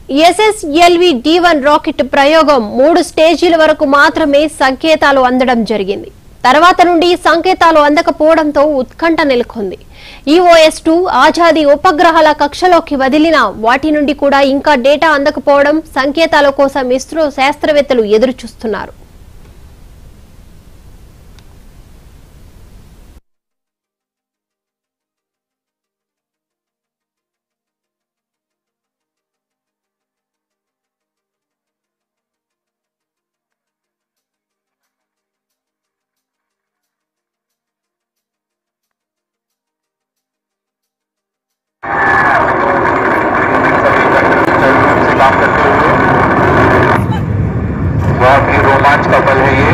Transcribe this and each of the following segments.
SSLV D one rocket ప్రయోగం మూడు స్టేజీల వరకు మాత్రమే సంకేతాలు అందడం జరిగింది తర్వాత నుండి సంకేతాలు అందకపోవడంతో ఉత్కంఠ నెలకొంది ఈఓఎస్ టూ ఆజాదీ ఉపగ్రహాల కక్షలోకి వదిలిన వాటి నుండి కూడా ఇంకా డేటా అందకపోవడం సంకేతాల కోసం ఇస్రో శాస్త్రవేత్తలు ఎదురుచూస్తున్నారు से काम करते हुए बहुत ही रोमांच का पल है ये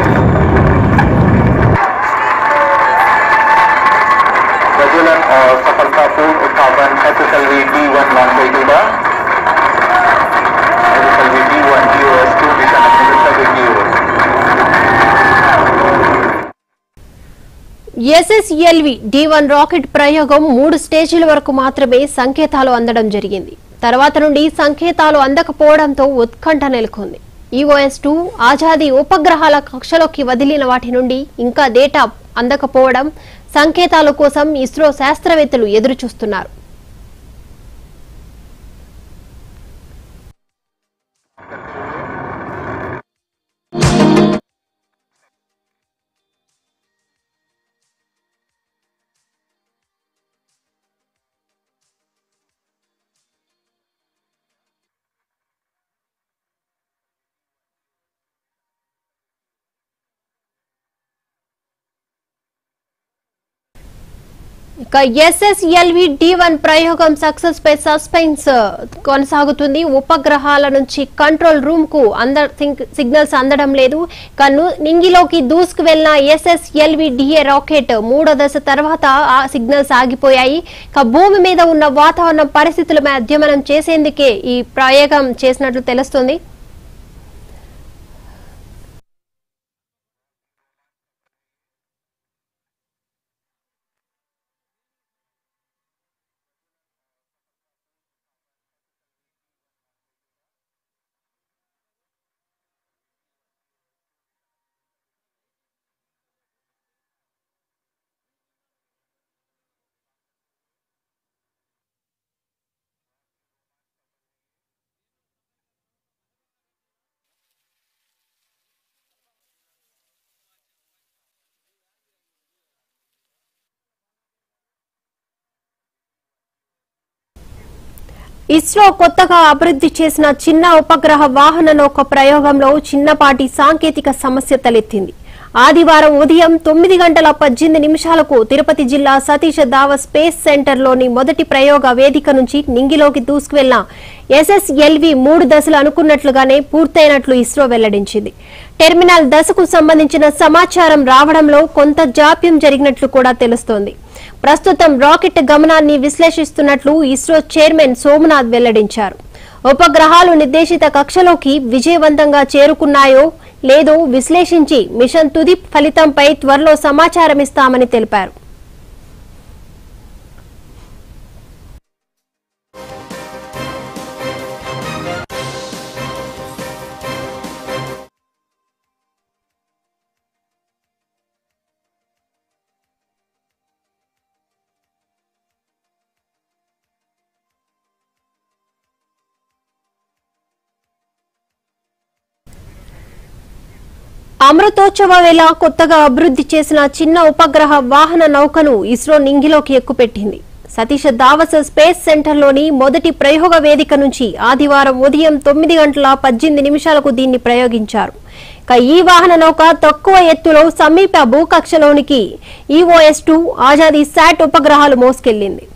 प्रज्वलन और सफलतापूर्ण उत्थापन S S L V D one launch vehicle का S S L V D one D O S two mission अपने गंतव्य की ओर ఎస్ఎస్ఎల్వి డి వన్ రాకెట్ ప్రయోగం మూడు స్టేజీల వరకు మాత్రమే సంకేతాలు అందడం జరిగింది తర్వాత నుండి సంకేతాలు అందకపోవడంతో ఉత్కంఠ నెలకొంది ఈఓఎస్ టూ ఆజాదీ ఉపగ్రహాల కక్షలోకి వదిలిన వాటి నుండి ఇంకా డేటా అందకపోవడం సంకేతాల కోసం ఇస్రో శాస్త్రవేత్తలు ఎదురుచూస్తున్నారు ఇక ఎస్ఎస్ఎల్వి డి వన్ ప్రయోగం సక్సెస్ పై సస్పెన్స్ కొనసాగుతుంది ఉపగ్రహాల నుంచి కంట్రోల్ రూమ్ కు అంద సింగ్- సిగ్నల్స్ అందడం లేదు ఇక ను- నింగిలోకి దూసుకు వెళ్లిన ఎస్ఎస్ఎల్వి డిఏ రాకెట్ మూడో దశ తర్వాత ఆ సిగ్నల్స్ ఆగిపోయాయి ఇక భూమి మీద ఉన్న వాతావరణ పరిస్థితుల అధ్యయనం చేసేందుకే ఈ ప్రయోగం చేసినట్లు తెలుస్తుంది ఇస్రో కొత్తగా అభివృద్ధి చేసిన చిన్న ఉపగ్రహ వాహన నౌక ప్రయోగంలో చిన్నపాటి సాంకేతిక సమస్య తలెత్తింది ఆదివారం ఉదయం తొమ్మిది గంటల పద్దెనిమిది నిమిషాలకు తిరుపతి జిల్లా సతీష్ ధావ స్పేస్ సెంటర్లోని మొదటి ప్రయోగ వేదిక నుంచి నింగిలోకి దూసుకువెళ్లిన ఎస్ఎస్ఎల్వి మూడు దశలు అనుకున్నట్లుగానే పూర్తయినట్లు ఇస్రో వెల్లడించింది టెర్మినల్ దశకు సంబంధించిన సమాచారం రావడంలో కొంత జాప్యం జరిగినట్లు కూడా తెలుస్తోంది ప్రస్తుతం రాకెట్ గమనాన్ని విశ్లేషిస్తున్నట్లు ఇస్రో చైర్మన్ సోమనాథ్ వెల్లడించారు ఉపగ్రహాలు నిర్దేశిత కక్షలోకి విజయవంతంగా చేరుకున్నాయో లేదో విశ్లేషించి మిషన్ తుది ఫలితంపై త్వరలో సమాచారం ఇస్తామని తెలిపారు అమృతోత్సవ వేళ కొత్తగా అభివృద్ధి చేసిన చిన్న ఉపగ్రహ వాహన నౌకను ఇస్రో నింగిలోకి ఎక్కుపెట్టింది సతీష్ ధావస్ స్పేస్ సెంటర్లోని మొదటి ప్రయోగ వేదిక నుంచి ఆదివారం ఉదయం తొమ్మిది గంటల పద్దెనిమిది నిమిషాలకు దీన్ని ప్రయోగించారు ఇక ఈ వాహన నౌక తక్కువ ఎత్తులో సమీప భూకక్షలోనికి ఈఓఎస్ టూ ఆజాదీ శాట్ ఉపగ్రహాలు మోసుకెళ్లింది